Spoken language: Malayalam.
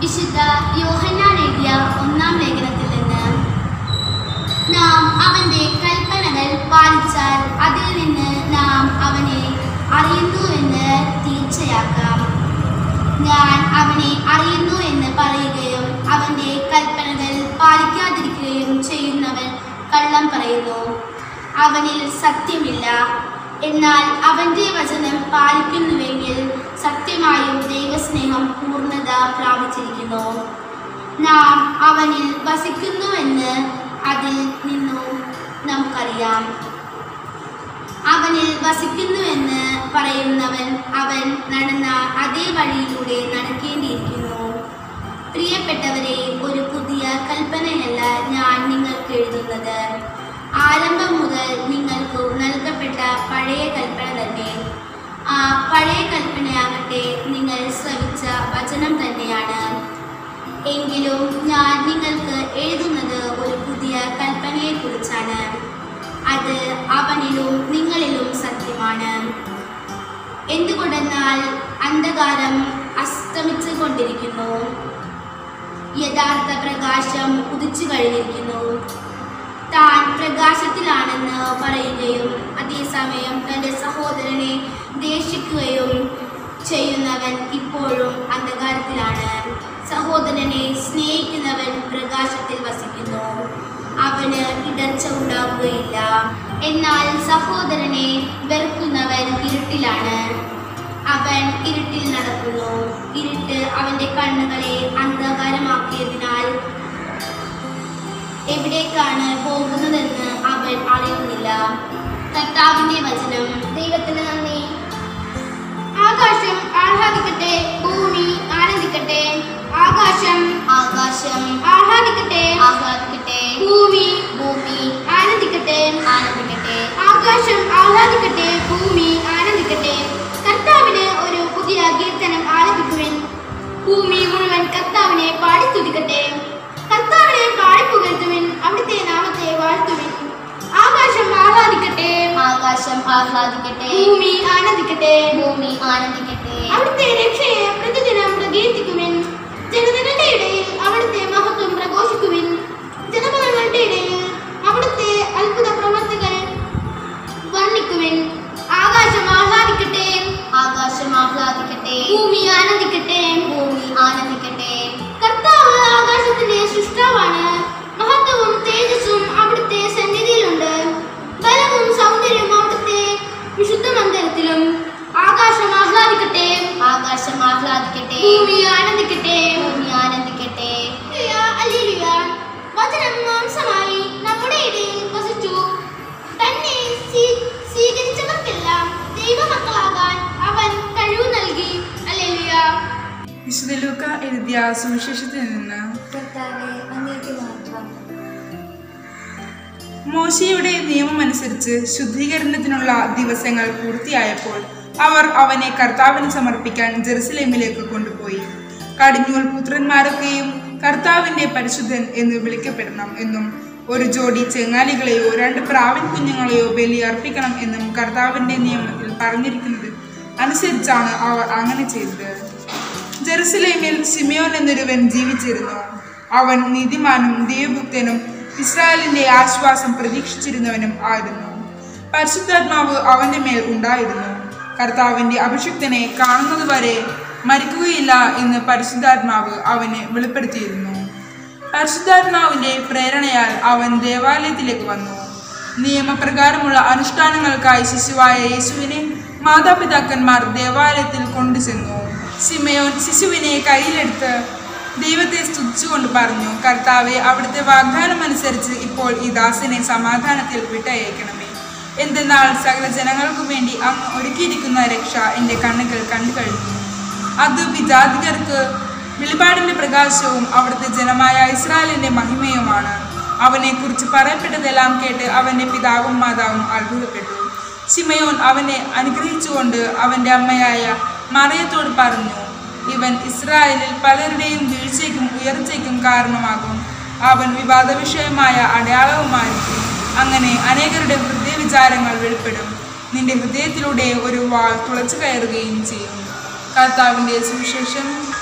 വിശുദ്ധ യോഹന്നാൻ എഴുതിയ ഒന്നാം ലേഖനത്തിൽ നിന്ന് നാം അവന്റെ കൽപ്പനകൾ പാലിച്ചാൽ അതിൽ നിന്ന് നാം അവനെ അറിയുന്നു എന്ന് തീർച്ചയാക്കാം ഞാൻ അവനെ അറിയുന്നു എന്ന് പറയുകയും അവന്റെ കൽപ്പനകൾ പാലിക്കാതിരിക്കുകയും ചെയ്യുന്നവൻ കള്ളം പറയുന്നു അവനിൽ സത്യമില്ല എന്നാൽ അവന്റെ വചനം പാലിക്കുന്നുവെങ്കിൽ സത്യമായും ദൈവസ്നേഹം പൂർണ്ണത പ്രാപിച്ചിരിക്കുന്നു നാം അവനിൽ വസിക്കുന്നുവെന്ന് അതിൽ നിന്നും നമുക്കറിയാം അവനിൽ വസിക്കുന്നുവെന്ന് പറയുന്നവൻ അവൻ നടന്ന അതേ വഴിയിലൂടെ നടക്കേണ്ടിയിരിക്കുന്നു പ്രിയപ്പെട്ടവരെ ഒരു പുതിയ കൽപ്പനയല്ല ഞാൻ നിങ്ങൾക്ക് എഴുതുന്നത് ആരംഭം മുതൽ നിങ്ങൾക്ക് നൽകപ്പെട്ട പഴയ കൽപ്പന തന്നെ ആ പഴയ കൽപ്പനയാകട്ടെ നിങ്ങൾ ശ്രവിച്ച വചനം തന്നെയാണ് എങ്കിലും ഞാൻ നിങ്ങൾക്ക് എഴുതുന്നത് ഒരു പുതിയ കൽപ്പനയെക്കുറിച്ചാണ് അത് അവനിലും നിങ്ങളിലും സത്യമാണ് എന്തുകൊണ്ടെന്നാൽ അന്ധകാരം അസ്തമിച്ചു കൊണ്ടിരിക്കുന്നു യഥാർത്ഥ പ്രകാശം ഉദിച്ചു കഴിഞ്ഞിരിക്കുന്നു താൻ പ്രകാശത്തിലാണെന്ന് പറയുകയും അതേസമയം തൻ്റെ സഹോദരനെ ദേഷിക്കുകയും ചെയ്യുന്നവൻ ഇപ്പോഴും അന്ധകാരത്തിലാണ് സഹോദരനെ സ്നേഹിക്കുന്നവൻ പ്രകാശത്തിൽ വസിക്കുന്നു അവന് ഇടർച്ച ഉണ്ടാവുകയില്ല എന്നാൽ സഹോദരനെ വെറുക്കുന്നവൻ ഇരുട്ടിലാണ് അവൻ ഇരുട്ടിൽ നടക്കുന്നു ഇരുട്ട് അവന്റെ കണ്ണുകളെ അന്ധകാരമാക്കിയതിനാൽ എവിടേക്കാണ് പോകുന്നതെന്ന് അവൻ അറിയുന്നില്ല കർത്താവിന്റെ വചനം ദൈവത്തിന് നന്ദി ആകാശം ആഹ്ലാദിക്കട്ടെ ഭൂമി ആനന്ദിക്കട്ടെ ആകാശം ആകാശം ആഹ്ലാദിക്കട്ടെ ആഹ്ലാദിക്കട്ടെ ഭൂമി ഭൂമി ആനന്ദിക്കട്ടെ ആനന്ദിക്കട്ടെ ആകാശം ആഹ്ലാദിക്കട്ടെ ഭൂമി ആനന്ദിക്കട്ടെ കർത്താവിന് ഒരു പുതിയ കീർത്തനം ആലപിക്കുവിൻ ഭൂമി മുഴുവൻ കർത്താവിനെ പാടി സ്തുതിക്കട്ടെ കർത്താവിനെ പാടി പുകഴ്ത്തുവിൻ അവിടുത്തെ നാമത്തെ വാഴ്ത്തുവിൻ ആകാശം ആഹ്ലാദിക്കട്ടെ ആകാശം ആഹ്ലാദിക്കട്ടെ ഭൂമി ആനന്ദിക്കട്ടെ ഭൂമി ആനന്ദിക്കട്ടെ അവിടുത്തെ രക്ഷയെ പ്രതിദിനം പ്രകീർത്തിക്കുവിൻ ജനതകളുടെ ഇടയിൽ അവിടുത്തെ മഹത്വം പ്രഘോഷിക്കുവിൻ ജനപദങ്ങളുടെ ഇടയിൽ അവിടുത്തെ അത്ഭുത പ്രവർത്തികൾ വർണ്ണിക്കുവിൻ ആകാശം ആഹ്ലാദിക്കട്ടെ ആകാശം ആഹ്ലാദിക്കട്ടെ ഭൂമി ആനന്ദിക്കട്ടെ ഭൂമി ആനന്ദിക്കട്ടെ കർത്താവ് ആകാശത്തിന്റെ സൃഷ്ടാവാണ് മഹത്വവും തേജസ്സും അവിടുത്തെ സന്നിധിയിലുണ്ട് ബലവും സൗന്ദര്യവും അവിടുത്തെ വിശുദ്ധ മന്ദിരത്തിലും ആകാശം ആഹ്ലാദിക്കട്ടെ ആകാശം ആഹ്ലാദിക്കട്ടെ ഭൂമി ആനന്ദിക്കട്ടെ ഭൂമി ആനന്ദിക്കട്ടെ ഹല്ലേലൂയ, ഹല്ലേലൂയ. വചനം മാംസമായി നമ്മുടെ ഇടയിൽ വസിച്ചു തന്നെ സ്വീ- സ്വീകരിച്ചവർക്കെല്ലാം ദൈവമക്കളാകാൻ അവൻ കഴിവ് നൽകി അല്ലേലുയ വിശുദ്ധ ലൂക്ക എഴുതിയ സുവിശേഷത്തിൽ നിന്ന് കർത്താവെ അങ്ങേക്ക് മാത്രം മോശയുടെ നിയമമനുസരിച്ച് ശുദ്ധീകരണത്തിനുള്ള ദിവസങ്ങൾ പൂർത്തിയായപ്പോൾ അവർ അവനെ കർത്താവിന് സമർപ്പിക്കാൻ ജെറുസലേമിലേക്ക് കൊണ്ടുപോയി കടിഞ്ഞൂൽ പുത്രന്മാരൊക്കെയും കർത്താവിന്റെ പരിശുദ്ധൻ എന്ന് വിളിക്കപ്പെടണം എന്നും ഒരു ജോഡി ചെങ്ങാലികളെയോ രണ്ട് പ്രാവിൻ കുഞ്ഞുങ്ങളെയോ ബലി അർപ്പിക്കണം എന്നും കർത്താവിന്റെ നിയമത്തിൽ പറഞ്ഞിരിക്കുന്നത് അനുസരിച്ചാണ് അവർ അങ്ങനെ ചെയ്തത് ജെറുസലേമിൽ സിമിയോൻ എന്നൊരുവൻ ജീവിച്ചിരുന്നു അവൻ നീതിമാനും ദൈവഭക്തനും ഇസ്രായേലിന്റെ ആശ്വാസം പ്രതീക്ഷിച്ചിരുന്നവനും ആയിരുന്നു പരിശുദ്ധാത്മാവ് അവന്റെ മേൽ ഉണ്ടായിരുന്നു കർത്താവിന്റെ അഭിഷിക്തനെ കാണുന്നതുവരെ മരിക്കുകയില്ല എന്ന് പരിശുദ്ധാത്മാവ് അവനെ വെളിപ്പെടുത്തിയിരുന്നു പരിശുദ്ധാത്മാവിന്റെ പ്രേരണയാൽ അവൻ ദേവാലയത്തിലേക്ക് വന്നു നിയമപ്രകാരമുള്ള അനുഷ്ഠാനങ്ങൾക്കായി ശിശുവായ യേശുവിനെ മാതാപിതാക്കന്മാർ ദേവാലയത്തിൽ കൊണ്ടുചെന്നു സിമയോൻ ശിശുവിനെ കയ്യിലെടുത്ത് ദൈവത്തെ സ്തുതിച്ചുകൊണ്ട് പറഞ്ഞു കർത്താവെ അവിടുത്തെ വാഗ്ദാനം അനുസരിച്ച് ഇപ്പോൾ ഈ ദാസനെ സമാധാനത്തിൽ വിട്ടയക്കണമേ എന്തെന്നാൽ സകല ജനങ്ങൾക്കു വേണ്ടി അങ്ങ് ഒരുക്കിയിരിക്കുന്ന രക്ഷ എൻ്റെ കണ്ണുകൾ കണ്ടു കഴിഞ്ഞു അത് വിജാതികർക്ക് വെളിപാടിന്റെ പ്രകാശവും അവിടുത്തെ ജനമായ ഇസ്രായേലിന്റെ മഹിമയുമാണ് അവനെക്കുറിച്ച് പറയപ്പെട്ടതെല്ലാം കേട്ട് അവന്റെ പിതാവും മാതാവും അത്ഭുതപ്പെട്ടു ശിമയോൻ അവനെ അനുഗ്രഹിച്ചുകൊണ്ട് അവന്റെ അമ്മയായ മറിയത്തോട് പറഞ്ഞു ഇവൻ ഇസ്രായേലിൽ പലരുടെയും വീഴ്ചയ്ക്കും ഉയർച്ചയ്ക്കും കാരണമാകും അവൻ വിവാദ വിഷയമായ അടയാളവുമായിരിക്കും അങ്ങനെ അനേകരുടെ ഹൃദയവിചാരങ്ങൾ വെളിപ്പെടും നിന്റെ ഹൃദയത്തിലൂടെ ഒരു വാൾ തുളച്ചു കയറുകയും ചെയ്യും കർത്താവിൻ്റെ സുവിശേഷം